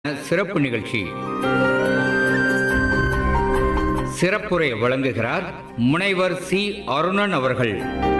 சிறப்பு நிகழ்ச்சி சிறப்புரை வழங்குகிறார் முனைவர் சி அருணன் அவர்கள்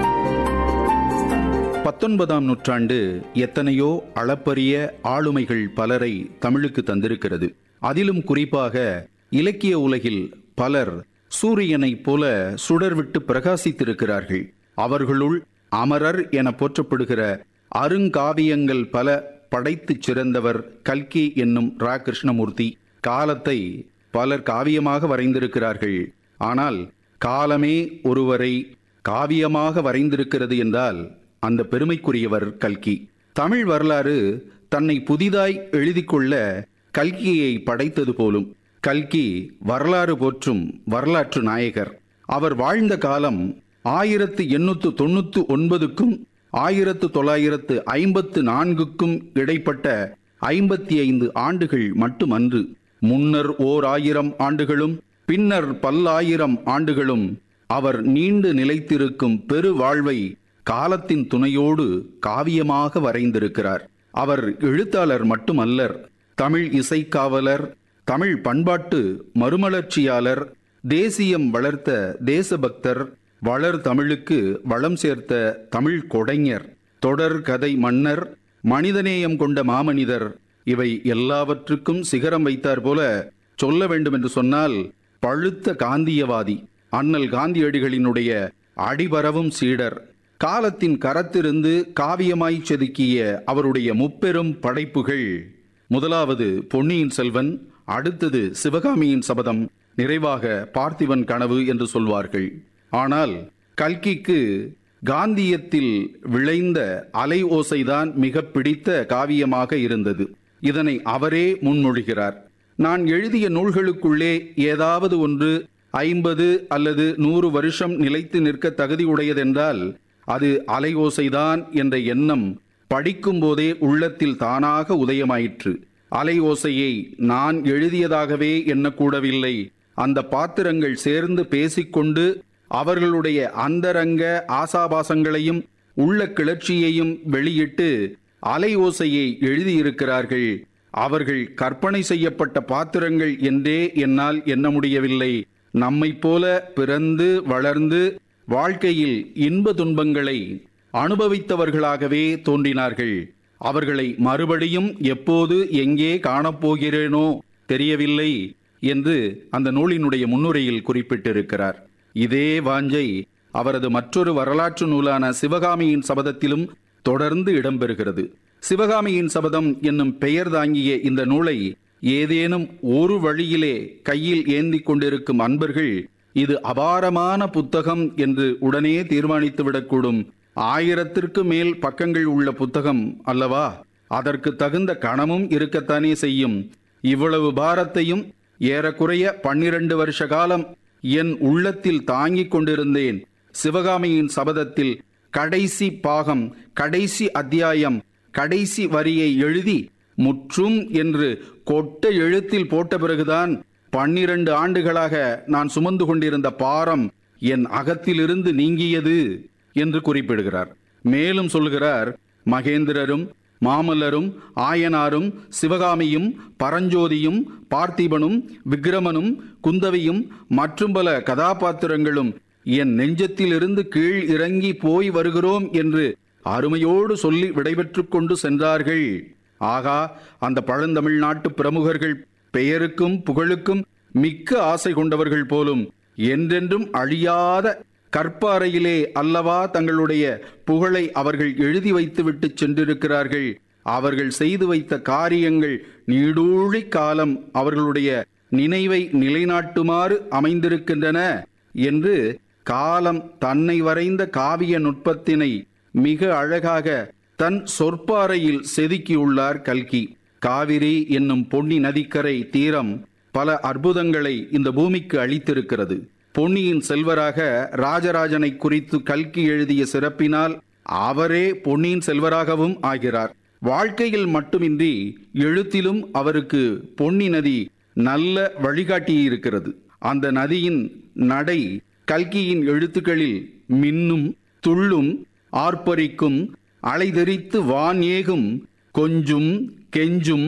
பத்தொன்பதாம் நூற்றாண்டு எத்தனையோ அளப்பரிய ஆளுமைகள் பலரை தமிழுக்கு தந்திருக்கிறது அதிலும் குறிப்பாக இலக்கிய உலகில் பலர் சூரியனைப் போல சுடர்விட்டு பிரகாசித்திருக்கிறார்கள் அவர்களுள் அமரர் என போற்றப்படுகிற அருங்காவியங்கள் பல படைத்துச் சிறந்தவர் கல்கி என்னும் ரா கிருஷ்ணமூர்த்தி காலத்தை பலர் காவியமாக வரைந்திருக்கிறார்கள் ஆனால் காலமே ஒருவரை காவியமாக வரைந்திருக்கிறது என்றால் அந்த பெருமைக்குரியவர் கல்கி தமிழ் வரலாறு தன்னை புதிதாய் எழுதிக் கொள்ள கல்கியை படைத்தது போலும் கல்கி வரலாறு போற்றும் வரலாற்று நாயகர் அவர் வாழ்ந்த காலம் ஆயிரத்து எண்ணூத்து தொண்ணூத்து ஒன்பதுக்கும் ஆயிரத்து தொள்ளாயிரத்து ஐம்பத்து நான்குக்கும் இடைப்பட்ட ஐம்பத்தி ஐந்து ஆண்டுகள் மட்டுமன்று முன்னர் ஓர் ஆயிரம் ஆண்டுகளும் பின்னர் பல்லாயிரம் ஆண்டுகளும் அவர் நீண்டு நிலைத்திருக்கும் பெரு வாழ்வை காலத்தின் துணையோடு காவியமாக வரைந்திருக்கிறார் அவர் எழுத்தாளர் மட்டுமல்லர் தமிழ் இசைக்காவலர் தமிழ் பண்பாட்டு மறுமலர்ச்சியாளர் தேசியம் வளர்த்த தேசபக்தர் வளர் தமிழுக்கு வளம் சேர்த்த தமிழ் கொடைஞர் தொடர் கதை மன்னர் மனிதநேயம் கொண்ட மாமனிதர் இவை எல்லாவற்றுக்கும் சிகரம் வைத்தார் போல சொல்ல வேண்டும் என்று சொன்னால் பழுத்த காந்தியவாதி அண்ணல் காந்தியடிகளினுடைய அடிபரவும் சீடர் காலத்தின் கரத்திருந்து காவியமாய் செதுக்கிய அவருடைய முப்பெரும் படைப்புகள் முதலாவது பொன்னியின் செல்வன் அடுத்தது சிவகாமியின் சபதம் நிறைவாக பார்த்திபன் கனவு என்று சொல்வார்கள் ஆனால் கல்கிக்கு காந்தியத்தில் விளைந்த அலை ஓசைதான் மிக பிடித்த காவியமாக இருந்தது இதனை அவரே முன்மொழிகிறார் நான் எழுதிய நூல்களுக்குள்ளே ஏதாவது ஒன்று ஐம்பது அல்லது நூறு வருஷம் நிலைத்து நிற்க தகுதியுடையதென்றால் அது அலை ஓசைதான் என்ற எண்ணம் படிக்கும் போதே உள்ளத்தில் தானாக உதயமாயிற்று அலை ஓசையை நான் எழுதியதாகவே எண்ணக்கூடவில்லை அந்த பாத்திரங்கள் சேர்ந்து பேசிக்கொண்டு அவர்களுடைய அந்தரங்க ஆசாபாசங்களையும் உள்ள கிளர்ச்சியையும் வெளியிட்டு அலை ஓசையை எழுதியிருக்கிறார்கள் அவர்கள் கற்பனை செய்யப்பட்ட பாத்திரங்கள் என்றே என்னால் எண்ண முடியவில்லை நம்மைப் போல பிறந்து வளர்ந்து வாழ்க்கையில் இன்ப துன்பங்களை அனுபவித்தவர்களாகவே தோன்றினார்கள் அவர்களை மறுபடியும் எப்போது எங்கே காணப்போகிறேனோ தெரியவில்லை என்று அந்த நூலினுடைய முன்னுரையில் குறிப்பிட்டிருக்கிறார் இதே வாஞ்சை அவரது மற்றொரு வரலாற்று நூலான சிவகாமியின் சபதத்திலும் தொடர்ந்து இடம்பெறுகிறது சிவகாமியின் சபதம் என்னும் பெயர் தாங்கிய இந்த நூலை ஏதேனும் ஒரு வழியிலே கையில் ஏந்தி கொண்டிருக்கும் அன்பர்கள் இது அபாரமான புத்தகம் என்று உடனே தீர்மானித்து விடக்கூடும் ஆயிரத்திற்கு மேல் பக்கங்கள் உள்ள புத்தகம் அல்லவா அதற்கு தகுந்த கணமும் இருக்கத்தானே செய்யும் இவ்வளவு பாரத்தையும் ஏறக்குறைய பன்னிரண்டு வருஷ காலம் என் உள்ளத்தில் தாங்கிக் கொண்டிருந்தேன் சிவகாமியின் சபதத்தில் கடைசி பாகம் கடைசி அத்தியாயம் கடைசி வரியை எழுதி முற்றும் என்று கொட்ட எழுத்தில் போட்ட பிறகுதான் பன்னிரண்டு ஆண்டுகளாக நான் சுமந்து கொண்டிருந்த பாரம் என் அகத்திலிருந்து நீங்கியது என்று குறிப்பிடுகிறார் மேலும் சொல்கிறார் மகேந்திரரும் மாமல்லரும் ஆயனாரும் சிவகாமியும் பரஞ்சோதியும் பார்த்திபனும் விக்ரமனும் குந்தவியும் மற்றும் பல கதாபாத்திரங்களும் என் நெஞ்சத்திலிருந்து கீழ் இறங்கி போய் வருகிறோம் என்று அருமையோடு சொல்லி விடைபெற்றுக் கொண்டு சென்றார்கள் ஆகா அந்த பழந்தமிழ்நாட்டு பிரமுகர்கள் பெயருக்கும் புகழுக்கும் மிக்க ஆசை கொண்டவர்கள் போலும் என்றென்றும் அழியாத கற்பாறையிலே அல்லவா தங்களுடைய புகழை அவர்கள் எழுதி வைத்துவிட்டு சென்றிருக்கிறார்கள் அவர்கள் செய்து வைத்த காரியங்கள் நீடூழி காலம் அவர்களுடைய நினைவை நிலைநாட்டுமாறு அமைந்திருக்கின்றன என்று காலம் தன்னை வரைந்த காவிய நுட்பத்தினை மிக அழகாக தன் சொற்பாறையில் செதுக்கியுள்ளார் கல்கி காவிரி என்னும் பொன்னி நதிக்கரை தீரம் பல அற்புதங்களை இந்த பூமிக்கு அளித்திருக்கிறது பொன்னியின் செல்வராக ராஜராஜனை குறித்து கல்கி எழுதிய சிறப்பினால் அவரே பொன்னியின் செல்வராகவும் ஆகிறார் வாழ்க்கையில் மட்டுமின்றி எழுத்திலும் அவருக்கு பொன்னி நதி நல்ல வழிகாட்டியிருக்கிறது அந்த நதியின் நடை கல்கியின் எழுத்துக்களில் மின்னும் துள்ளும் ஆர்ப்பரிக்கும் அலைதெறித்து வான் ஏகும் கொஞ்சும் கெஞ்சும்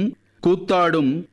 கூத்தாடும்